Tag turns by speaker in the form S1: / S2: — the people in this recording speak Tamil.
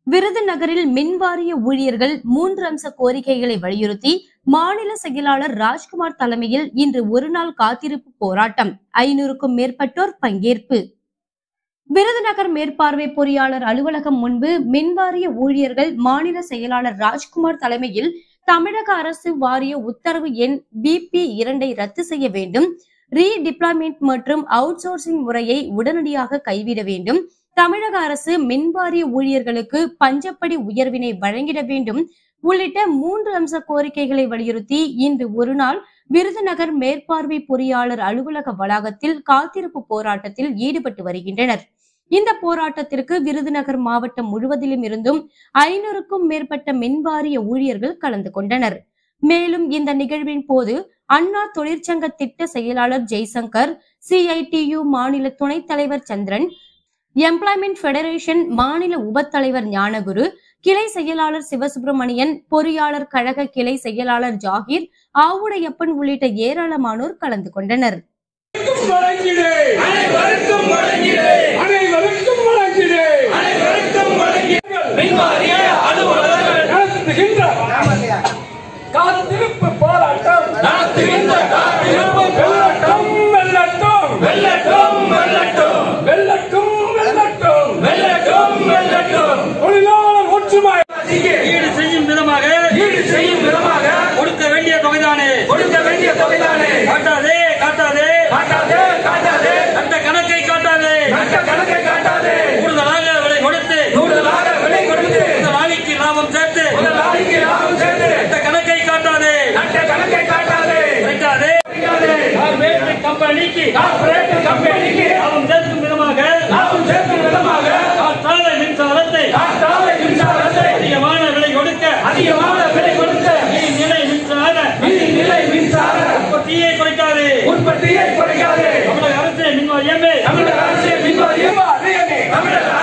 S1: விருதுநகரில் மின்வாரிய ஊழியர்கள் மூன்று அம்ச கோரிக்கைகளை வலியுறுத்தி மாநில செயலாளர் ராஜ்குமார் தலைமையில் இன்று ஒருநாள் காத்திருப்பு போராட்டம் ஐநூறுக்கும் மேற்பட்டோர் பங்கேற்பு விருதுநகர் மேற்பார்வை பொறியாளர் அலுவலகம் முன்பு மின்வாரிய ஊழியர்கள் மாநில செயலாளர் ராஜ்குமார் தலைமையில் தமிழக அரசு வாரிய உத்தரவு எண் பிபி இரண்டை ரத்து செய்ய வேண்டும் ரீடிப்ளாய்மெண்ட் மற்றும் அவுட் சோர்சிங் முறையை உடனடியாக கைவிட வேண்டும் தமிழக அரசு மின்வாரிய ஊழியர்களுக்கு பஞ்சப்படி உயர்வினை வழங்கிட வேண்டும் உள்ளிட்ட மூன்று அம்ச கோரிக்கைகளை வலியுறுத்தி இன்று ஒருநாள் விருதுநகர் மேற்பார்வை பொறியாளர் அலுவலக வளாகத்தில் காத்திருப்பு போராட்டத்தில் ஈடுபட்டு வருகின்றனர் இந்த போராட்டத்திற்கு விருதுநகர் மாவட்டம் முழுவதிலும் இருந்தும் ஐநூறுக்கும் மேற்பட்ட மின்வாரிய ஊழியர்கள் கலந்து கொண்டனர் மேலும் இந்த நிகழ்வின் போது அண்ணா தொழிற்சங்க திட்ட செயலாளர் ஜெய்சங்கர் சிஐடியு மாநில துணைத் தலைவர் சந்திரன் எம்ப்ளாய்மெண்ட் ஃபெடரேஷன் மாநில உபத்தலைவர் ஞானகுரு கிளை செயலாளர் சிவசுப்பிரமணியன் பொறியாளர் கழக கிளை செயலாளர் ஜாகிர் ஆவுடையப்பன் உள்ளிட்ட ஏராளமானோர் கலந்து கொண்டனர்
S2: வழங்கிடு அனைவருக்கும் வழங்கிடு அனைவருக்கும் வழங்கிடு அனைவருக்கும் வழங்கிடு மின்வாரிய அலுவலர்கள் நடத்துகின்ற காத்திருப்பு போராட்டம் நடத்துகின்ற காத்திருப்பு போராட்டம் வெல்லட்டும் வெல்லட்டும் வெல்லட்டும் வெல்லட்டும் வெல்லட்டும் வெல்லட்டும் வெல்லட்டும் தொழிலாளர் ஒற்றுமை
S3: ஈடு செய்யும் விதமாக
S2: ஈடு செய்யும் விதமாக
S3: கொடுக்க வேண்டிய தொகைதானே
S2: கொடுக்க வேண்டிய தொகைதானே
S3: காட்டாதே காட்டாதே
S2: காட்டாதே காட்டாதே
S3: அந்த கணக்கை காட்டாதே
S2: அந்த கணக்கை காட்டாதே
S3: கூடுதலாக விலை கொடுத்து
S2: கூடுதலாக விலை கொடுத்து
S3: இந்த நாளைக்கு லாபம் சேர்த்து
S2: முதலாளிக்கு லாபம் சேர்த்து
S3: அந்த கணக்கை காட்டாதே
S2: நட்ட கணக்கை காட்டாதே
S3: வைக்காதே
S2: வைக்காதே.
S3: கார்பரேட் கம்பெனிக்கு
S2: கார்ப்பரேட் கம்பெனிக்கு
S3: லாபம் சேர்க்கும் விதமாக
S2: லாபம் சேர்க்கும் விதமாக
S3: காற்றாலை மின்சாரத்தை
S2: காற்றாலை மின்சாரத்தை
S3: அதிகமான விலை கொடுக்க
S2: அதிகமான விலை கொடுத்த
S3: நிலை மின்சார
S2: நிலை மின்சார
S3: உற்பத்தியை குறைக்காதே
S2: உற்பத்தியை குறைக்காதே
S3: தமிழக அரசு மின்வாரியமே
S2: தமிழக அரசு மின்வாரியம் தமிழக